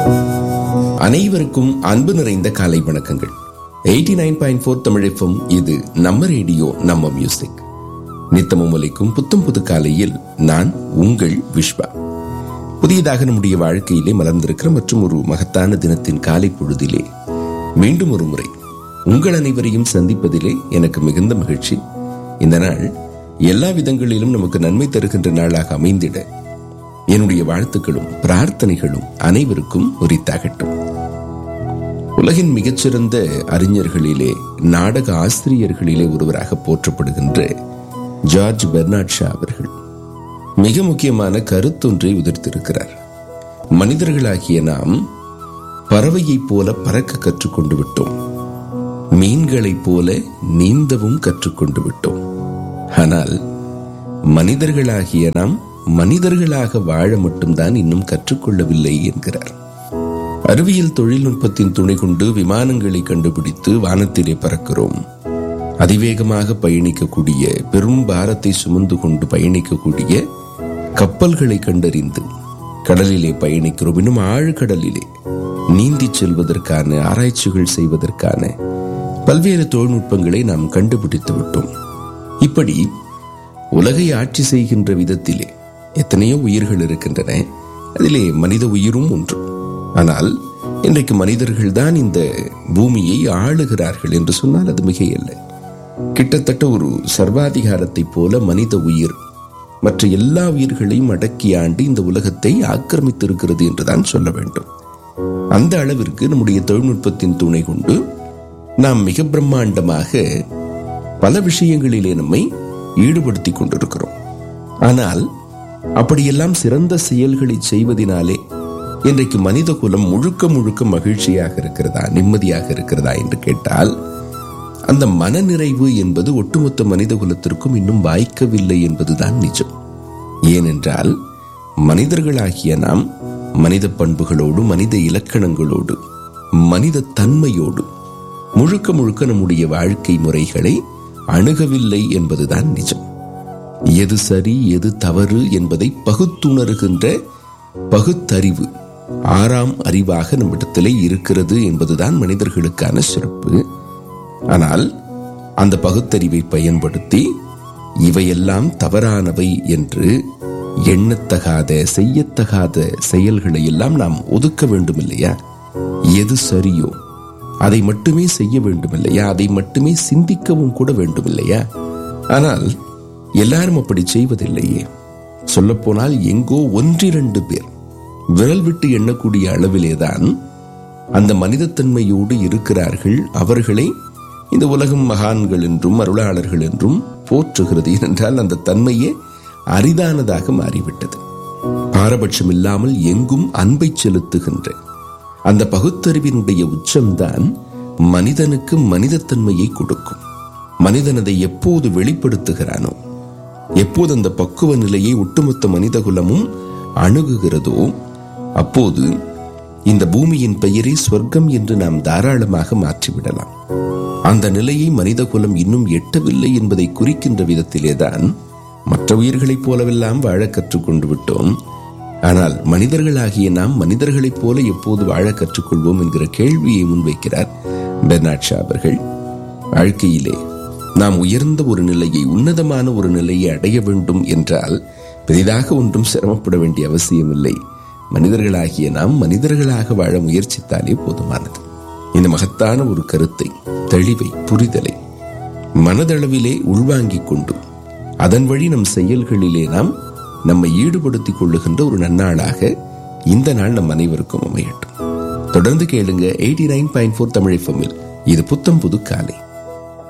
அனைவருக்கும் அன்பு நிறைந்த காலை வணக்கங்கள் eighty nine point four Tamilagam இது நம்ம ரேடியோ நம்ம மியூசிக் நித்தமும் ஒலிக்கும் புத்தம் புது காலையில் நான் உங்கள் விஸ்வா புதியதாக நம்முடைய வாழ்க்கையிலே மலர்ந்திருக்கிற மற்றும் ஒரு மகத்தான தினத்தின் காலை பொழுதிலே மீண்டும் ஒரு முறை உங்கள் அனைவரையும் சந்திப்பதிலே எனக்கு மிகுந்த மகிழ்ச்சி இந்த நாள் எல்லா விதங்களிலும் நமக்கு நன்மை தருகின்ற நாளாக அமைந்திட என்னுடைய வாழ்த்துக்களும் பிரார்த்தனைகளும் அனைவருக்கும் உரித்தாகட்டும் உலகின் மிகச்சிறந்த அறிஞர்களிலே நாடக ஆசிரியர்களிலே ஒருவராக போற்றப்படுகின்ற ஜார்ஜ் பெர்னாட் ஷா அவர்கள் மிக முக்கியமான கருத்தொன்றை உதிர்த்திருக்கிறார் மனிதர்களாகிய நாம் பறவையைப் போல பறக்க கற்றுக்கொண்டு விட்டோம் மீன்களைப் போல நீந்தவும் கற்றுக்கொண்டு விட்டோம் ஆனால் மனிதர்களாகிய நாம் மனிதர்களாக வாழ மட்டும்தான் இன்னும் கற்றுக்கொள்ளவில்லை என்கிறார் அறிவியல் தொழில்நுட்பத்தின் துணை கொண்டு விமானங்களை கண்டுபிடித்து வானத்திலே பறக்கிறோம் அதிவேகமாக பயணிக்கக்கூடிய பெரும் பாரத்தை சுமந்து கொண்டு பயணிக்கக்கூடிய கப்பல்களை கண்டறிந்து கடலிலே பயணிக்கிறோம் இன்னும் ஆழ்கடலிலே நீந்தி செல்வதற்கான ஆராய்ச்சிகள் செய்வதற்கான பல்வேறு தொழில்நுட்பங்களை நாம் கண்டுபிடித்து விட்டோம் இப்படி உலகை ஆட்சி செய்கின்ற விதத்திலே எத்தனையோ உயிர்கள் இருக்கின்றன அதிலே மனித உயிரும் ஒன்று ஆனால் இன்றைக்கு மனிதர்கள் தான் இந்த பூமியை ஆளுகிறார்கள் என்று சொன்னால் அது மிகையல்ல கிட்டத்தட்ட ஒரு சர்வாதிகாரத்தைப் போல மனித உயிர் மற்ற எல்லா உயிர்களையும் அடக்கி ஆண்டு இந்த உலகத்தை ஆக்கிரமித்திருக்கிறது என்றுதான் சொல்ல வேண்டும் அந்த அளவிற்கு நம்முடைய தொழில்நுட்பத்தின் துணை கொண்டு நாம் மிக பிரம்மாண்டமாக பல விஷயங்களிலே நம்மை ஈடுபடுத்திக் கொண்டிருக்கிறோம் ஆனால் அப்படியெல்லாம் சிறந்த செயல்களை செய்வதனாலே இன்றைக்கு மனித குலம் முழுக்க முழுக்க மகிழ்ச்சியாக இருக்கிறதா நிம்மதியாக இருக்கிறதா என்று கேட்டால் அந்த மனநிறைவு என்பது ஒட்டுமொத்த மனித குலத்திற்கும் இன்னும் வாய்க்கவில்லை என்பதுதான் நிஜம் ஏனென்றால் மனிதர்களாகிய நாம் மனித பண்புகளோடு மனித இலக்கணங்களோடு மனித தன்மையோடு முழுக்க முழுக்க நம்முடைய வாழ்க்கை முறைகளை அணுகவில்லை என்பதுதான் நிஜம் எது சரி எது தவறு என்பதை பகுத்துணர்கின்ற பகுத்தறிவு ஆறாம் அறிவாக நம்மிடத்திலே இருக்கிறது என்பதுதான் மனிதர்களுக்கான சிறப்பு ஆனால் அந்த பகுத்தறிவை பயன்படுத்தி இவையெல்லாம் தவறானவை என்று எண்ணத்தகாத செய்யத்தகாத செயல்களை எல்லாம் நாம் ஒதுக்க வேண்டும் இல்லையா எது சரியோ அதை மட்டுமே செய்ய வேண்டும் இல்லையா அதை மட்டுமே சிந்திக்கவும் கூட வேண்டும் இல்லையா ஆனால் எல்லாரும் அப்படி செய்வதில்லையே சொல்லப்போனால் எங்கோ ஒன்றிரண்டு பேர் விரல் விட்டு எண்ணக்கூடிய அளவிலேதான் அந்த மனிதத்தன்மையோடு இருக்கிறார்கள் அவர்களை இந்த உலகம் மகான்கள் என்றும் அருளாளர்கள் என்றும் போற்றுகிறது ஏனென்றால் அந்த தன்மையே அரிதானதாக மாறிவிட்டது பாரபட்சம் இல்லாமல் எங்கும் அன்பை செலுத்துகின்ற அந்த பகுத்தறிவினுடைய உச்சம்தான் மனிதனுக்கு மனிதத்தன்மையை கொடுக்கும் மனிதன் அதை எப்போது வெளிப்படுத்துகிறானோ எப்போது அந்த பக்குவ நிலையை ஒட்டுமொத்த மனித குலமும் அணுகுகிறதோ அப்போது இந்த பூமியின் பெயரை சொர்க்கம் என்று நாம் தாராளமாக மாற்றிவிடலாம் அந்த நிலையை மனித குலம் இன்னும் எட்டவில்லை என்பதை குறிக்கின்ற விதத்திலேதான் மற்ற உயிர்களைப் போலவெல்லாம் வாழ கற்றுக்கொண்டு விட்டோம் ஆனால் மனிதர்களாகிய நாம் மனிதர்களைப் போல எப்போது வாழ கற்றுக்கொள்வோம் என்கிற கேள்வியை முன்வைக்கிறார் பெர்னாட் ஷா அவர்கள் வாழ்க்கையிலே நாம் உயர்ந்த ஒரு நிலையை உன்னதமான ஒரு நிலையை அடைய வேண்டும் என்றால் பெரிதாக ஒன்றும் சிரமப்பட வேண்டிய அவசியமில்லை மனிதர்களாகிய நாம் மனிதர்களாக வாழ முயற்சித்தாலே போதுமானது இந்த மகத்தான ஒரு கருத்தை தெளிவை புரிதலை மனதளவிலே உள்வாங்கிக் கொண்டு அதன் வழி நம் செயல்களிலே நாம் நம்மை ஈடுபடுத்திக் கொள்ளுகின்ற ஒரு நன்னாளாக இந்த நாள் நம் அனைவருக்கும் அமையட்டும் தொடர்ந்து கேளுங்க eighty nine point four Tamil இது புத்தம் புது காலை